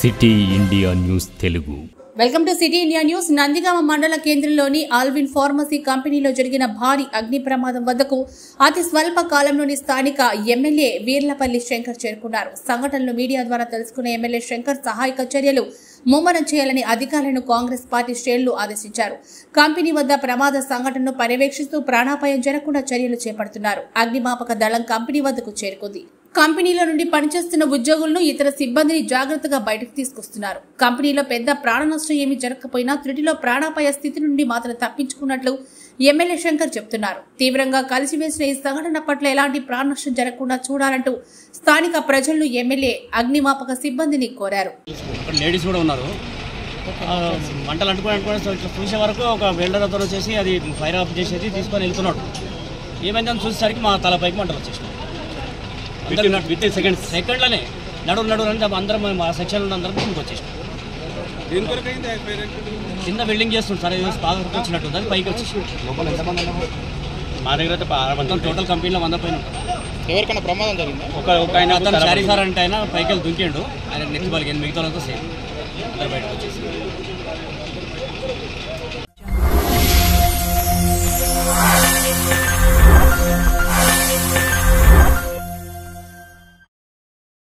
city India news Telugu welcome to city India news Nandigama మండల కేంద్రంలోని Alvin pharmacy కంపెనీలో జరిగిన భారీ అగ్ని ప్రమాదం వద్దకు అతి స్వల్ప కాలంలోని స్థానిక ఎమ్మెల్యే వీర్లపల్లి శంకర్ చేరుకున్నారు సంఘటనలు మీడియా ద్వారా తెలుసుకున్న ఎమ్మెల్యే శంకర్ సహాయక చర్యలు ముమ్మరం చేయాలని అధికారులను కాంగ్రెస్ పార్టీ శ్రేణులు ఆదేశించారు కంపెనీ వద్ద ప్రమాద సంఘటనను పర్యవేక్షిస్తూ ప్రాణాపాయం జరగకుండా చర్యలు చేపడుతున్నారు అగ్నిమాపక దళం కంపెనీ వద్దకు చేరుకుంది కంపెనీలో నుండి పనిచేస్తున్న ఉద్యోగులను ఇతర సిబ్బందిని జాగ్రత్తగా బయటకు తీసుకొస్తున్నారు కంపెనీలో పెద్ద ప్రాణ నష్టం ఏమీ జరగకపోయినా త్రుటిలో ప్రాణాపాయ స్థితి నుండి మాత్రం తప్పించుకున్నట్లు ఎమ్మెల్యే శంకర్ చెప్తున్నారు తీవ్రంగా కలిసివేసిన ఈ సంఘటన పట్ల ఎలాంటి ప్రాణ నష్టం జరగకుండా చూడాలంటూ స్థానిక ప్రజలను ఎమ్మెల్యే అగ్నిమాపక సిబ్బందిని కోరారు ఇక్కడ లేడీస్ కూడా ఉన్నారు ఆ, మంటలు అంటుకొని అంటుకొని సో ఇట్లా చూసే వరకు ఒక వెల్డర్ అతను వచ్చేసి అది ఫైర్ ఆఫ్ చేసేసి తీసుకొని వెళ్తున్నాడు ఏమైందని చూసేసరికి మా తలపైకి మంటలు వచ్చేసినాయి విత్ ఇన్ సెకండ్ సెకండ్లోనే నడువు నడువు అని అందరం మా సెక్షన్లో అందరం కిందకి వచ్చేసినాం కింద బిల్డింగ్ చేస్తుంది సార్ ఏదో బాగా వచ్చినట్టు అది పైకి వచ్చేసి మా దగ్గర అయితే పా- మొత్తం టోటల్ కంపెనీలో వంద పైన ఉంటాం ఎవరికైనా ప్రమాదం జరిగిందా ఒక ఒక ఆయన అతను చారీ సార్ అంటే ఆయన పైకి వెళ్ళి దుంకిండు ఆయన నెక్స్ట్ వాళ్ళకి మిగతా వాళ్ళతో సేమ్ అందరు బయటకు వచ్చేసి